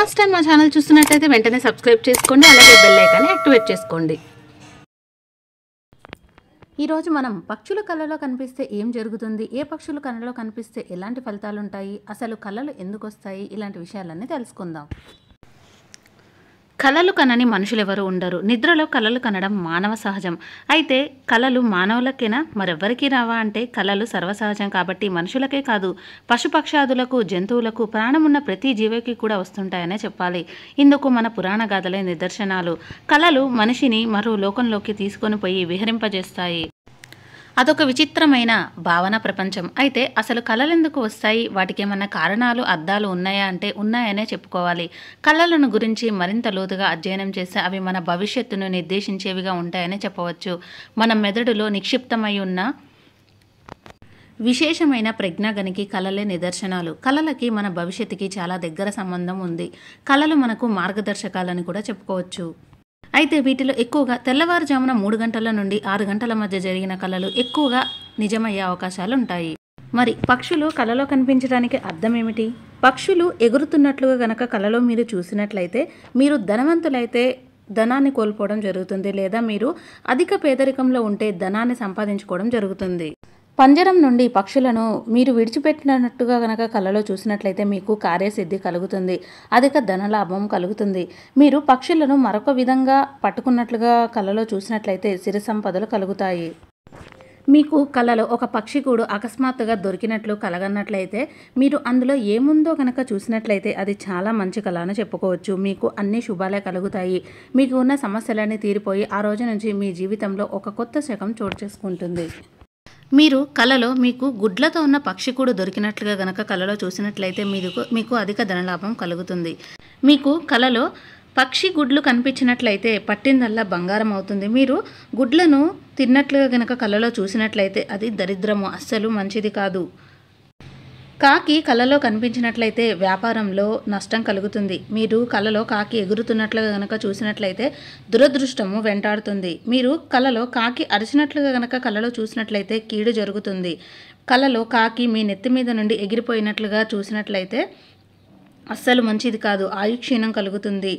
first time మా channel చూస్తున్నట్టయితే వెంటనే సబ్స్క్రైబ్ చేసుకోండి అలాగే బెల్ ఐకాన్ని యాక్టివేట్ చేసుకోండి ఈరోజు మనం పక్షుల కళలో కనిపిస్తే ఏం జరుగుతుంది ఏ పక్షుల కళలో కనిపిస్తే ఎలాంటి ఫలితాలు ఉంటాయి అసలు కళలు ఎందుకు వస్తాయి ఇలాంటి విషయాలన్నీ తెలుసుకుందాం కళలు కనని మనుషులెవరు ఉండరు నిద్రలో కళలు కనడం మానవ సహజం అయితే కళలు మానవులకేనా మరెవ్వరికీ రావా అంటే కళలు సర్వసహజం కాబట్టి మనుషులకే కాదు పశుపక్షాదులకు జంతువులకు ప్రాణమున్న ప్రతి జీవికి కూడా వస్తుంటాయనే చెప్పాలి ఇందుకు మన పురాణ గాథలే నిదర్శనాలు కళలు మనిషిని మరో లోకంలోకి తీసుకొని పోయి విహరింపజేస్తాయి అదొక విచిత్రమైన భావన ప్రపంచం అయితే అసలు కళలెందుకు వస్తాయి వాటికి ఏమన్నా కారణాలు అర్థాలు ఉన్నాయా అంటే ఉన్నాయనే చెప్పుకోవాలి కళలను గురించి మరింత లోతుగా అధ్యయనం చేస్తే అవి మన భవిష్యత్తును నిర్దేశించేవిగా ఉంటాయని చెప్పవచ్చు మన మెదడులో నిక్షిప్తమై ఉన్న విశేషమైన ప్రజ్ఞాగనికి కళలే నిదర్శనాలు కళలకి మన భవిష్యత్తుకి చాలా దగ్గర సంబంధం ఉంది కళలు మనకు మార్గదర్శకాలని కూడా చెప్పుకోవచ్చు అయితే వీటిలో ఎక్కువగా తెల్లవారుజామున మూడు గంటల నుండి ఆరు గంటల మధ్య జరిగిన కళలు ఎక్కువగా నిజమయ్యే అవకాశాలు ఉంటాయి మరి పక్షులు కళలో కనిపించడానికి అర్థం ఏమిటి పక్షులు ఎగురుతున్నట్లుగా గనక కళలో మీరు చూసినట్లయితే మీరు ధనవంతులైతే ధనాన్ని కోల్పోవడం జరుగుతుంది లేదా మీరు అధిక పేదరికంలో ఉంటే ధనాన్ని సంపాదించుకోవడం జరుగుతుంది పంజరం నుండి పక్షులను మీరు విడిచిపెట్టినట్టుగా గనక కళలో చూసినట్లయితే మీకు కార్యసిద్ధి కలుగుతుంది అధిక ధనలాభం కలుగుతుంది మీరు పక్షులను మరొక విధంగా పట్టుకున్నట్లుగా కళలో చూసినట్లయితే సిరి సంపదలు కలుగుతాయి మీకు కళలో ఒక పక్షి కూడు అకస్మాత్తుగా దొరికినట్లు కలగన్నట్లయితే మీరు అందులో ఏముందో కనుక చూసినట్లయితే అది చాలా మంచి కళ అని చెప్పుకోవచ్చు మీకు అన్ని శుభాలే కలుగుతాయి మీకు ఉన్న సమస్యలన్నీ తీరిపోయి ఆ రోజు నుంచి మీ జీవితంలో ఒక కొత్త శకం చోటు చేసుకుంటుంది మీరు కలలో మీకు గుడ్లతో ఉన్న పక్షికూడు దొరికినట్లుగా గనక కలలో చూసినట్లయితే మీకు మీకు అధిక ధనలాభం కలుగుతుంది మీకు కలలో పక్షి గుడ్లు కనిపించినట్లయితే పట్టిందల్లా బంగారం అవుతుంది మీరు గుడ్లను తిన్నట్లుగా గనక కలలో చూసినట్లయితే అది దరిద్రము అస్సలు మంచిది కాదు కాకి కలలో కనిపించినట్లయితే వ్యాపారంలో నష్టం కలుగుతుంది మీరు కలలో కాకి ఎగురుతున్నట్లుగా గనక చూసినట్లయితే దురదృష్టము వెంటాడుతుంది మీరు కలలో కాకి అరిచినట్లుగా గనక కలలో చూసినట్లయితే కీడు జరుగుతుంది కలలో కాకి మీ నెత్తి మీద నుండి ఎగిరిపోయినట్లుగా చూసినట్లయితే అస్సలు మంచిది కాదు ఆయుక్షీణం కలుగుతుంది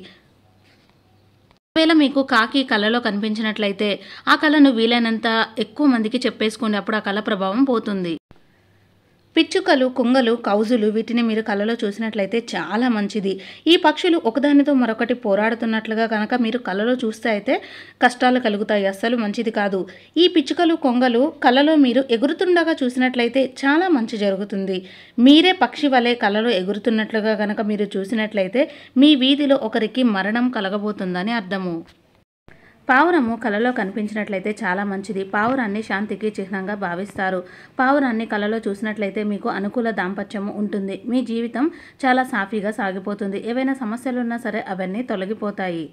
ఒకవేళ మీకు కాకి కళలో కనిపించినట్లయితే ఆ కళను వీలైనంత ఎక్కువ మందికి చెప్పేసుకోండి అప్పుడు ఆ కళ ప్రభావం పోతుంది పిచ్చుకలు కొంగలు కౌజులు వీటిని మీరు కళలో చూసినట్లయితే చాలా మంచిది ఈ పక్షులు ఒకదానితో మరొకటి పోరాడుతున్నట్లుగా కనుక మీరు కళలో చూస్తే అయితే కష్టాలు కలుగుతాయి అస్సలు మంచిది కాదు ఈ పిచ్చుకలు కొంగలు కళలో మీరు ఎగురుతుండగా చూసినట్లయితే చాలా మంచి జరుగుతుంది మీరే పక్షి వలె కళలో ఎగురుతున్నట్లుగా కనుక మీరు చూసినట్లయితే మీ వీధిలో ఒకరికి మరణం కలగబోతుందని అర్థము పావురము కలలో కనిపించినట్లయితే చాలా మంచిది పావురాన్ని శాంతికి చిహ్నంగా భావిస్తారు పావురాన్ని కలలో చూసినట్లయితే మీకు అనుకూల దాంపత్యము ఉంటుంది మీ జీవితం చాలా సాఫీగా సాగిపోతుంది ఏవైనా సమస్యలు ఉన్నా సరే అవన్నీ తొలగిపోతాయి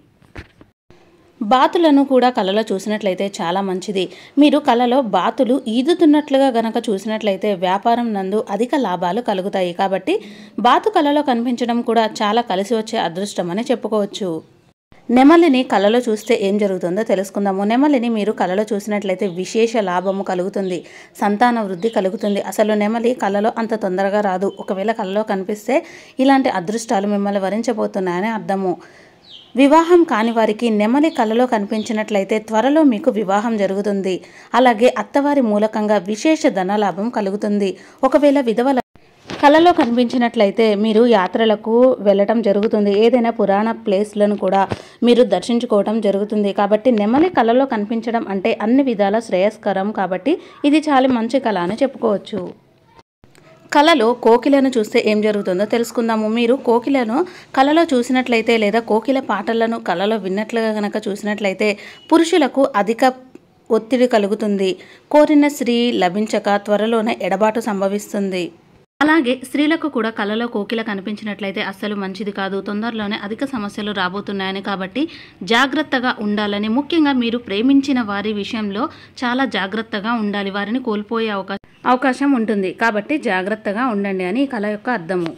బాతులను కూడా కళలో చూసినట్లయితే చాలా మంచిది మీరు కళలో బాతులు ఈదుతున్నట్లుగా గనక చూసినట్లయితే వ్యాపారం నందు అధిక లాభాలు కలుగుతాయి కాబట్టి బాతు కళలో కనిపించడం కూడా చాలా కలిసి వచ్చే అదృష్టం అని చెప్పుకోవచ్చు నెమలిని కళలో చూస్తే ఏం జరుగుతుందో తెలుసుకుందాము నెమలిని మీరు కళలో చూసినట్లయితే విశేష లాభము కలుగుతుంది సంతాన వృద్ధి కలుగుతుంది అసలు నెమలి కళలో అంత తొందరగా రాదు ఒకవేళ కళలో కనిపిస్తే ఇలాంటి అదృష్టాలు మిమ్మల్ని వరించబోతున్నాయని అర్థము వివాహం కాని వారికి నెమలి కళలో కనిపించినట్లయితే త్వరలో మీకు వివాహం జరుగుతుంది అలాగే అత్తవారి మూలకంగా విశేష ధనలాభం కలుగుతుంది ఒకవేళ విధవల కళలో కనిపించినట్లయితే మీరు యాత్రలకు వెళ్ళటం జరుగుతుంది ఏదైనా పురాణ ప్లేస్లను కూడా మీరు దర్శించుకోవడం జరుగుతుంది కాబట్టి నెమలి కళలో కనిపించడం అంటే అన్ని విధాల శ్రేయస్కరం కాబట్టి ఇది చాలా మంచి కళ అని చెప్పుకోవచ్చు కళలో కోకిలను చూస్తే ఏం జరుగుతుందో తెలుసుకుందాము మీరు కోకిలను కళలో చూసినట్లయితే లేదా కోకిల పాటలను కళలో విన్నట్లుగా గనక చూసినట్లయితే పురుషులకు అధిక ఒత్తిడి కలుగుతుంది కోరిన స్త్రీ లభించక త్వరలోనే ఎడబాటు సంభవిస్తుంది అలాగే స్త్రీలకు కూడా కళలో కోకిల కనిపించినట్లయితే అస్సలు మంచిది కాదు తొందరలోనే అధిక సమస్యలు రాబోతున్నాయని కాబట్టి జాగ్రత్తగా ఉండాలని ముఖ్యంగా మీరు ప్రేమించిన వారి విషయంలో చాలా జాగ్రత్తగా ఉండాలి వారిని కోల్పోయే అవకాశం అవకాశం ఉంటుంది కాబట్టి జాగ్రత్తగా ఉండండి అని ఈ కళ యొక్క అర్థము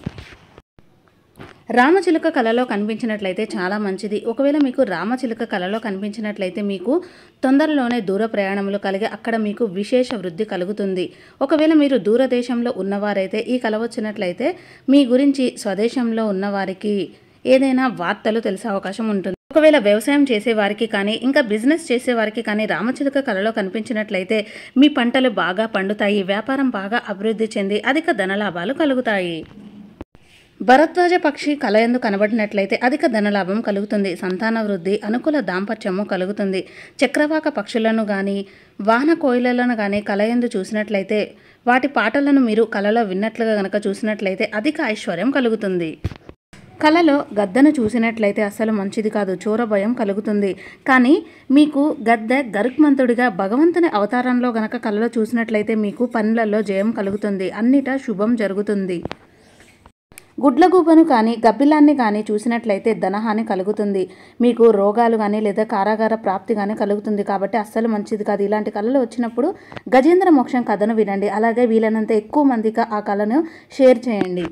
రామచిలుక కళలో కనిపించినట్లయితే చాలా మంచిది ఒకవేళ మీకు రామచిలుక కళలో కనిపించినట్లయితే మీకు తొందరలోనే దూర ప్రయాణములు కలిగి అక్కడ మీకు విశేష వృద్ధి కలుగుతుంది ఒకవేళ మీరు దూరదేశంలో ఉన్నవారైతే ఈ కళ వచ్చినట్లయితే మీ గురించి స్వదేశంలో ఉన్నవారికి ఏదైనా వార్తలు తెలిసే అవకాశం ఉంటుంది ఒకవేళ వ్యవసాయం చేసే వారికి కానీ ఇంకా బిజినెస్ చేసే వారికి కానీ రామచిలుక కళలో కనిపించినట్లయితే మీ పంటలు బాగా పండుతాయి వ్యాపారం బాగా అభివృద్ధి చెంది అధిక ధనలాభాలు కలుగుతాయి భరద్వాజ పక్షి కలయందు కనబడినట్లయితే అధిక ధనలాభం కలుగుతుంది సంతాన వృద్ధి అనుకూల దాంపత్యము కలుగుతుంది చక్రవాక పక్షులను కానీ వాహన కోయిలలను కానీ కలయందు చూసినట్లయితే వాటి పాటలను మీరు కలలో విన్నట్లుగా గనక చూసినట్లయితే అధిక ఐశ్వర్యం కలుగుతుంది కలలో గద్దను చూసినట్లయితే అస్సలు మంచిది కాదు చోర భయం కలుగుతుంది కానీ మీకు గద్దె గరుక్మంతుడిగా భగవంతుని అవతారంలో గనక కలలో చూసినట్లయితే మీకు పనులలో జయం కలుగుతుంది అన్నిటా శుభం జరుగుతుంది గుడ్లగూబను కానీ గబ్బిలాన్ని కానీ చూసినట్లయితే ధనహాని కలుగుతుంది మీకు రోగాలు కానీ లేదా కారాగార ప్రాప్తి కానీ కలుగుతుంది కాబట్టి అస్సలు మంచిది కాదు ఇలాంటి కళలు వచ్చినప్పుడు గజేంద్ర మోక్షం కథను వినండి అలాగే వీలైనంత ఎక్కువ మందికి ఆ కళను షేర్ చేయండి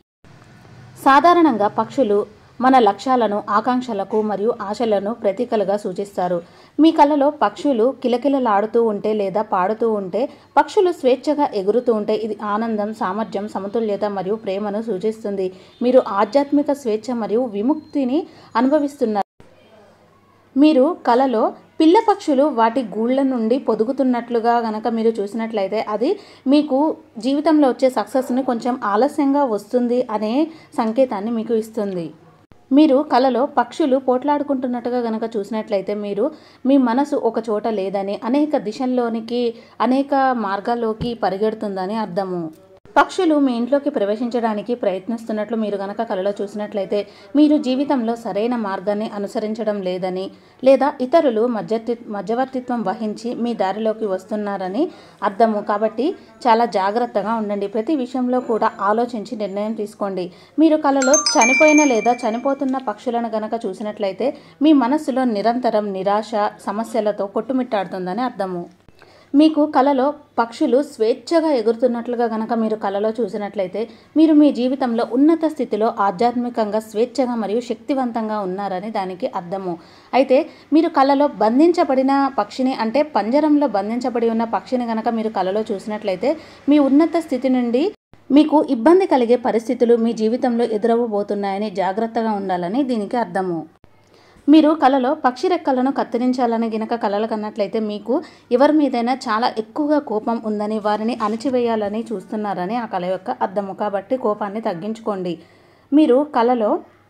సాధారణంగా పక్షులు మన లక్ష్యాలను ఆకాంక్షలకు మరియు ఆశలను ప్రతీకలుగా సూచిస్తారు మీ కళలో పక్షులు కిలకిలలాడుతూ ఉంటే లేదా పాడుతూ ఉంటే పక్షులు స్వేచ్ఛగా ఎగురుతూ ఉంటే ఇది ఆనందం సామర్థ్యం సమతుల్యత మరియు ప్రేమను సూచిస్తుంది మీరు ఆధ్యాత్మిక స్వేచ్ఛ మరియు విముక్తిని అనుభవిస్తున్నారు మీరు కలలో పిల్ల పక్షులు వాటి గూళ్ళ నుండి పొదుగుతున్నట్లుగా గనక మీరు చూసినట్లయితే అది మీకు జీవితంలో వచ్చే సక్సెస్ని కొంచెం ఆలస్యంగా వస్తుంది అనే సంకేతాన్ని మీకు ఇస్తుంది మీరు కలలో పక్షులు పోట్లాడుకుంటున్నట్టుగా గనక చూసినట్లయితే మీరు మీ మనసు ఒక చోట లేదని అనేక దిశల్లోనికి అనేక మార్గాల్లోకి పరిగెడుతుందని అర్థము పక్షులు మీ ఇంట్లోకి ప్రవేశించడానికి ప్రయత్నిస్తున్నట్లు మీరు గనక కలలో చూసినట్లయితే మీరు జీవితంలో సరైన మార్గాన్ని అనుసరించడం లేదని లేదా ఇతరులు మధ్యవర్తి మధ్యవర్తిత్వం వహించి మీ దారిలోకి వస్తున్నారని అర్థము కాబట్టి చాలా జాగ్రత్తగా ఉండండి ప్రతి విషయంలో కూడా ఆలోచించి నిర్ణయం తీసుకోండి మీరు కలలో చనిపోయిన లేదా చనిపోతున్న పక్షులను గనక చూసినట్లయితే మీ మనస్సులో నిరంతరం నిరాశ సమస్యలతో కొట్టుమిట్టాడుతుందని అర్థము మీకు కలలో పక్షులు స్వేచ్ఛగా ఎగురుతున్నట్లుగా గనక మీరు కలలో చూసినట్లయితే మీరు మీ జీవితంలో ఉన్నత స్థితిలో ఆధ్యాత్మికంగా స్వేచ్ఛగా మరియు శక్తివంతంగా ఉన్నారని దానికి అర్థము అయితే మీరు కలలో బంధించబడిన పక్షిని అంటే పంజరంలో బంధించబడి ఉన్న పక్షిని గనక మీరు కలలో చూసినట్లయితే మీ ఉన్నత స్థితి నుండి మీకు ఇబ్బంది కలిగే పరిస్థితులు మీ జీవితంలో ఎదురవ్వబోతున్నాయని జాగ్రత్తగా ఉండాలని దీనికి అర్థము మీరు కలలో పక్షి రెక్కలను కత్తిరించాలని గినక కలలు కన్నట్లయితే మీకు ఎవరి మీదైనా చాలా ఎక్కువగా కోపం ఉందని వారిని అణిచివేయాలని చూస్తున్నారని ఆ కళ యొక్క అర్థము కాబట్టి కోపాన్ని తగ్గించుకోండి మీరు కలలో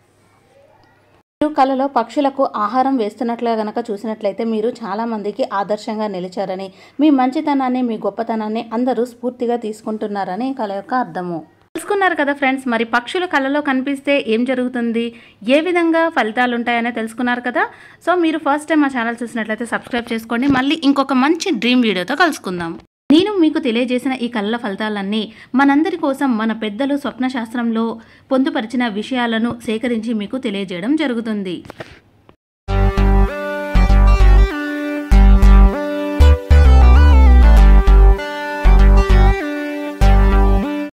మీరు కలలో పక్షులకు ఆహారం వేస్తున్నట్లుగా గనక చూసినట్లయితే మీరు చాలామందికి ఆదర్శంగా నిలిచారని మీ మంచితనాన్ని మీ గొప్పతనాన్ని అందరూ స్ఫూర్తిగా తీసుకుంటున్నారని ఈ కళ యొక్క అర్థము తెలుసుకున్నారు కదా ఫ్రెండ్స్ మరి పక్షులు కళలో కనిపిస్తే ఏం జరుగుతుంది ఏ విధంగా ఫలితాలు ఉంటాయనే తెలుసుకున్నారు కదా సో మీరు ఫస్ట్ టైం మా ఛానల్ చూసినట్లయితే సబ్స్క్రైబ్ చేసుకోండి మళ్ళీ ఇంకొక మంచి డ్రీమ్ వీడియోతో కలుసుకుందాం నేను మీకు తెలియజేసిన ఈ కళ్ళ ఫలితాలన్నీ మనందరి కోసం మన పెద్దలు స్వప్నశాస్త్రంలో పొందుపరిచిన విషయాలను సేకరించి మీకు తెలియజేయడం జరుగుతుంది